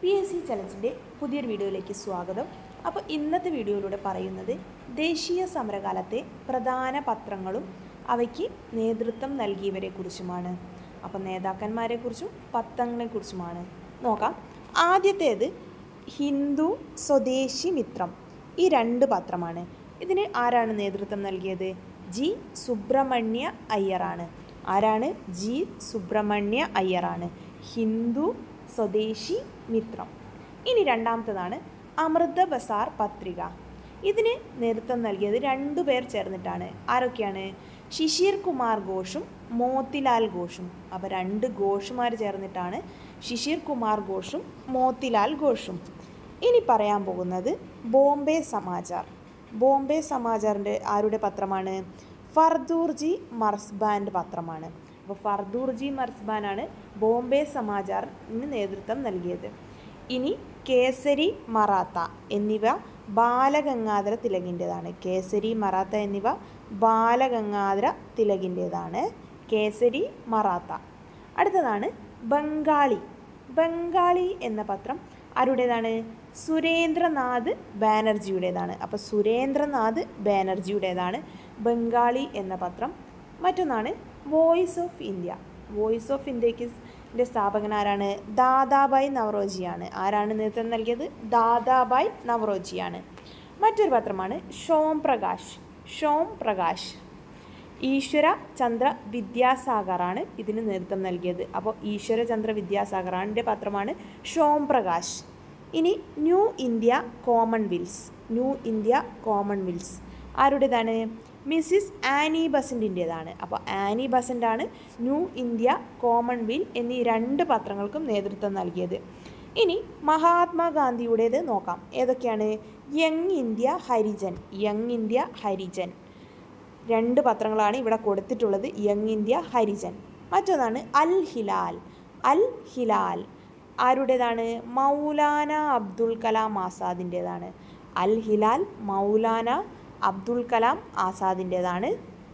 P S C ചലഞ്ചിൻ്റെ പുതിയൊരു വീഡിയോയിലേക്ക് സ്വാഗതം അപ്പോൾ ഇന്നത്തെ വീഡിയോയിലൂടെ പറയുന്നത് ദേശീയ സമരകാലത്തെ പ്രധാന പത്രങ്ങളും അവയ്ക്ക് നേതൃത്വം നൽകിയവരെ കുറിച്ചുമാണ് അപ്പോൾ നേതാക്കന്മാരെക്കുറിച്ചും പത്രങ്ങളെക്കുറിച്ചുമാണ് നോക്കാം ആദ്യത്തേത് ഹിന്ദു സ്വദേശി മിത്രം ഈ രണ്ട് പത്രമാണ് ഇതിന് ആരാണ് നേതൃത്വം നൽകിയത് ജി സുബ്രഹ്മണ്യ അയ്യറാണ് ആരാണ് ജി സുബ്രഹ്മണ്യ അയ്യറാണ് ഹിന്ദു സ്വദേശി മിത്രം ഇനി രണ്ടാമത്തതാണ് അമൃത ബസാർ പത്രിക ഇതിന് നേതൃത്വം നൽകിയത് രണ്ടു പേർ ചേർന്നിട്ടാണ് ആരൊക്കെയാണ് ശിശിർ കുമാർ ഘോഷും മോത്തിലാൽ ഘോഷും അപ്പോൾ രണ്ട് ഘോഷുമാർ ചേർന്നിട്ടാണ് ശിശിർ കുമാർ ഘോഷും മോത്തിലാൽ ഘോഷും ഇനി പറയാൻ പോകുന്നത് ബോംബെ സമാചാർ ബോംബെ സമാചാറിൻ്റെ ആരുടെ പത്രമാണ് ഫർദൂർജി മർസ്ബാൻ്റെ പത്രമാണ് അപ്പോൾ ഫർദൂർജി മർസ്ബാനാണ് ബോംബെ സമാചാറിന് നേതൃത്വം നൽകിയത് ഇനി കേസരി മറാത്ത എന്നിവ ബാലഗംഗാധര തിലകിൻ്റെതാണ് കേസരി മറാത്ത എന്നിവ ബാലഗംഗാധര തിലകിൻ്റെതാണ് കേസരി മറാത്ത അടുത്തതാണ് ബംഗാളി ബംഗാളി എന്ന പത്രം ആരുടേതാണ് സുരേന്ദ്രനാഥ് ബാനർജിയുടേതാണ് അപ്പോൾ സുരേന്ദ്രനാഥ് ബാനർജിയുടേതാണ് ബംഗാളി എന്ന പത്രം മറ്റൊന്നാണ് Voice of India Voice of ഇന്ത്യക്ക് ൻ്റെ സ്ഥാപകൻ ആരാണ് ദാദാബായ് നവറോജിയാണ് ആരാണ് നേതൃത്വം നൽകിയത് ദാദാബായ് നവറോജിയാണ് മറ്റൊരു പത്രമാണ് ഷോം പ്രകാശ് ഷോം പ്രകാശ് ഈശ്വര ചന്ദ്ര വിദ്യാസാഗറാണ് ഇതിന് നേതൃത്വം നൽകിയത് അപ്പോൾ ഈശ്വരചന്ദ്ര വിദ്യാസാഗറാണിൻ്റെ പത്രമാണ് ഷോം പ്രകാശ് ഇനി New India Commonweals New India Commonweals ആരുടേതാണ് മിസ്സിസ് ആനി ബസൻറ്റിൻ്റേതാണ് അപ്പോൾ ആനി ബസൻ്റാണ് ന്യൂ ഇന്ത്യ കോമൺവെൽ എന്നീ രണ്ട് പത്രങ്ങൾക്കും നേതൃത്വം നൽകിയത് ഇനി മഹാത്മാഗാന്ധിയുടേത് നോക്കാം ഏതൊക്കെയാണ് Young India Harijan Young India Harijan രണ്ട് പത്രങ്ങളാണ് ഇവിടെ കൊടുത്തിട്ടുള്ളത് യങ് ഇന്ത്യ ഹരിജൻ മറ്റൊന്നാണ് അൽ ഹിലാൽ അൽ ഹിലാൽ ആരുടേതാണ് മൗലാന അബ്ദുൽ കലാം ആസാദിൻ്റേതാണ് അൽ ഹിലാൽ മൗലാന അബ്ദുൽ കലാം ആസാദിൻ്റേതാണ്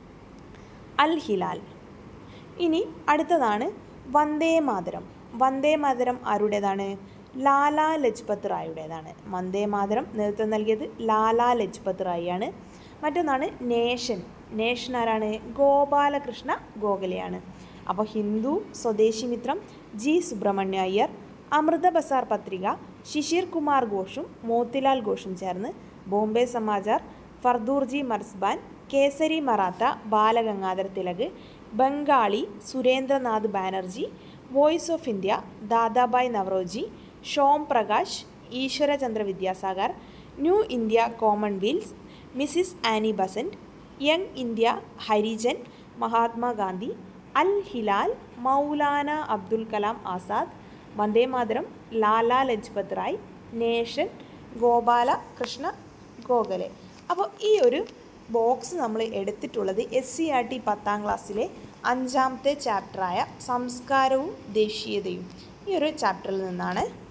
അൽ ഹിലാൽ ഇനി അടുത്തതാണ് വന്ദേ മാതരം വന്ദേ മാതരം ആരുടേതാണ് ലാലാ ലജ്പത് റായുടേതാണ് വന്ദേ മാതരം നേതൃത്വം നൽകിയത് ലാലാ ലജ്പത് റായിയാണ് മറ്റൊന്നാണ് നേഷൻ നേഷൻ ആരാണ് ഗോപാലകൃഷ്ണ ഗോഖലെയാണ് അപ്പോൾ ഹിന്ദു സ്വദേശി മിത്രം ജി സുബ്രഹ്മണ്യ അയ്യർ അമൃത ബസാർ പത്രിക ശിശിർ കുമാർ ഘോഷും മോത്തിലാൽ ഘോഷും ചേർന്ന് Bombay Samachar Fardunji Marzban Kesari Maratha Balagangadhara Tilak Bengali Surendranath Banerjee Voice of India Dadabhai Naoroji Som Prakash Ishwarchandra Vidyasagar New India Commonwealth Mrs Annie Besant Young India Harijan Mahatma Gandhi Al Hilal Maulana Abdul Kalam Azad Vande Mataram Lala Lajpat Rai Nation Gopala Krishna Gokhale അപ്പോൾ ഈ ഒരു ബോക്സ് നമ്മൾ എടുത്തിട്ടുള്ളത് എസ് സി ആർ ടി പത്താം ക്ലാസ്സിലെ അഞ്ചാമത്തെ ചാപ്റ്ററായ സംസ്കാരവും ദേശീയതയും ഈ ഒരു ചാപ്റ്ററിൽ നിന്നാണ്